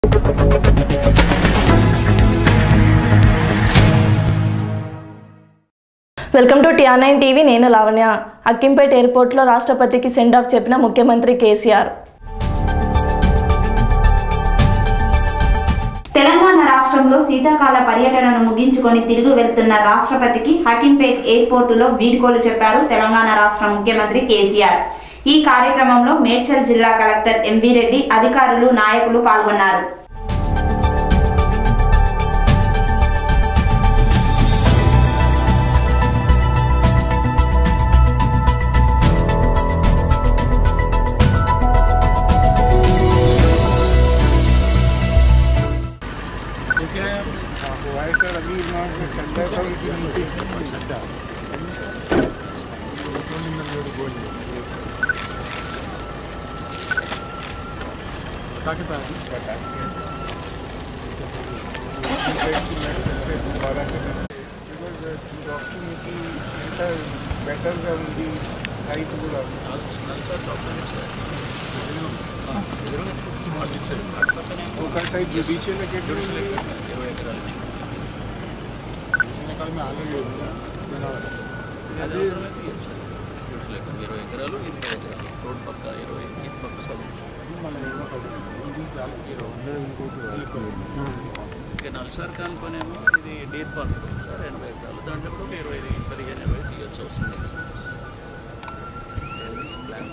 Welcome to TR nine TV నేను లావణ్య అక్కింపేట్ ఎయిర్పోర్ట్లో రాష్ట్రపతికి సెండ్ ఆఫ్ చెప్పిన ముఖ్యమంత్రి కేసీఆర్ తెలంగాణ రాష్ట్రంలో శీతాకాల పర్యటనను ముగించుకొని తిరిగి వెళ్తున్న రాష్ట్రపతికి హకీంపేట్ ఎయిర్పోర్టులో వీడ్కోలు చెప్పారు తెలంగాణ రాష్ట్ర ముఖ్యమంత్రి కేసీఆర్ ఈ కార్యక్రమంలో మేడ్చల్ జిల్లా కలెక్టర్ ఎంవీ రెడ్డి అధికారులు నాయకులు పాల్గొన్నారు ठीक है हुआ है सर अभी मैं चल रहा था उनकी मीटिंग अच्छा क्या कहता है బెటర్ గా ఉంది హైట్ కూడా ఒక side judicial academy academy already ఉంది అది ఇరవై ఎకరాలు ఇరవై ఎకరాలు రోడ్ పక్క ఇరవై ఇటు పక్క పది మన ఏమో కాదు. ఇది చాలా హీరో ఇక నల్సార్ ఖాన్ పనేమో ఇది డీర్ పార్క్ ఉంది సార్ ఎనభై ఎకరాలు దాంట్లో కూడా ఒక ఇరవై ఐదు పదిహేను ఇరవై తీయచ్చు వస్తుంది ప్లాన్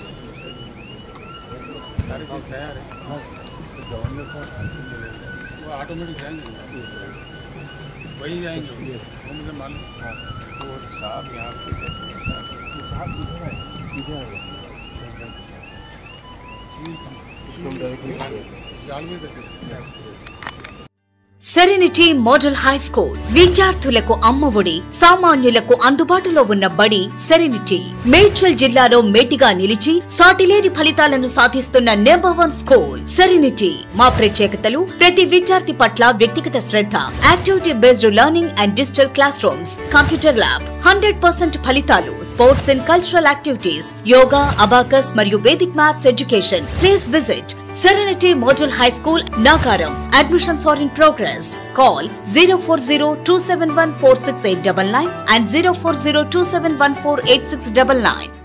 सारी चीज़ तैयार है गवर्नर को वो ऑटोमेटिक जाएंगे वही जाएंगे वो मुझे मालूम तो साहब यहाँ पे कहते हैं साहब साहब इधर है इधर है जाल में సెరెనిటీ మోడల్ హై స్కూల్ విద్యార్థులకు అమ్మఒడి సామాన్యులకు అందుబాటులో ఉన్న బడి సెరెనిటీ మేడ్చల్ జిల్లాలో మేటిగా నిలిచి సాటిలేని ఫలితాలను సాధిస్తున్న నెంబర్ వన్ స్కూల్ సెరెనిటీ మా ప్రత్యేకతలు ప్రతి విద్యార్థి పట్ల వ్యక్తిగత శ్రద్ధ activity based learning and digital class rooms computer lab hundred percent ఫలితాలు sports and cultural activities yoga abacus మరియు vedic maths education please visit Serenity Model High School, Nagaram. Admissions are in progress. Call 040 and 040 271 8699.